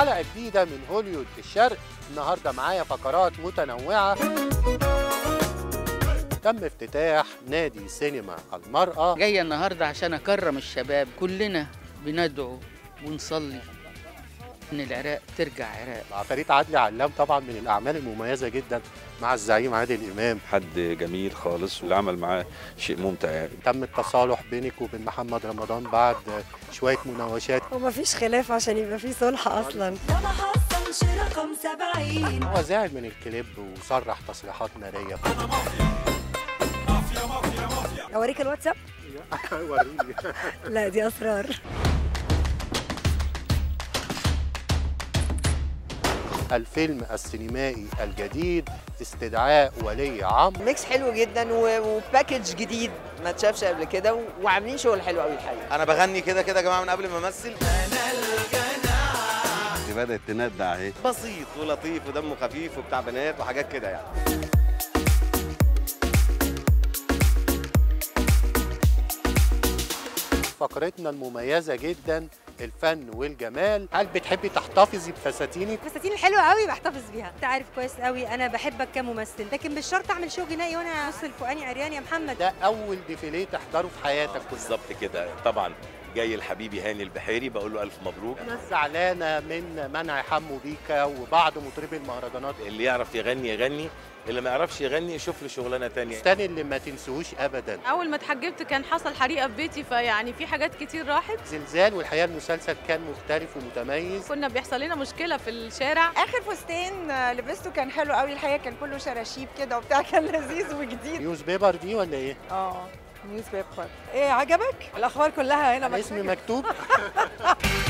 حلقة جديدة من هوليوود الشرق النهاردة معايا فقرات متنوعة تم افتتاح نادي سينما المرأة جاية النهاردة عشان أكرم الشباب كلنا بندعو ونصلي إن العراق ترجع عراق عفاريت عدلي علام طبعا من الأعمال المميزة جدا مع الزعيم عادل إمام حد جميل خالص والعمل معاه شيء ممتع يعني تم التصالح بينك وبين محمد رمضان بعد شوية مناوشات وما فيش خلاف عشان يبقى في صلح اصلا ده ما حصلش رقم سبعين هو زعل من الكليب وصرح تصريحات نارية اوريك الواتساب وريني لا دي اسرار الفيلم السينمائي الجديد استدعاء ولي عمرو ميكس حلو جدا و- وباكج جديد ما اتشافش قبل كده و- وعاملين شغل حلو قوي الحقيقه انا بغني كده كده يا جماعه من قبل ما امثل دي بدات تندع اهي بسيط ولطيف ودمه خفيف وبتاع بنات وحاجات كده يعني فقرتنا المميزة جدا الفن والجمال هل بتحبي تحتفظي بفساتينك الفساتين الحلوه قوي بحتفظ بيها انت عارف كويس قوي انا بحبك كممثل لكن مش شرط اعمل شو جنائي وانا نص الفوقاني عريان يا محمد ده أول ديفيليه تحضره في حياتك كلها بالظبط كده طبعا جاي لحبيبي هاني البحيري بقول له الف مبروك ناس زعلانة من منع حمو بيكا وبعض مطربي المهرجانات اللي يعرف يغني يغني اللي ما يعرفش يغني يشوف له شغلانه تانية الفستان اللي ما تنسوهوش أبدا اول ما اتحجبت كان حصل حريقه في بيتي فيعني في حاجات كتير راحت زلزال والحقيقة المسلسل كان مختلف ومتميز كنا بيحصل لنا مشكله في الشارع اخر فستان آه، لبسته كان حلو قوي الحقيقه كان كله شراشيب كده وبتاع كان لذيذ وجديد نيوز بيبر دي ولا ايه؟ اه نيوز بيبر ايه عجبك الاخبار كلها هنا اسم مكتوب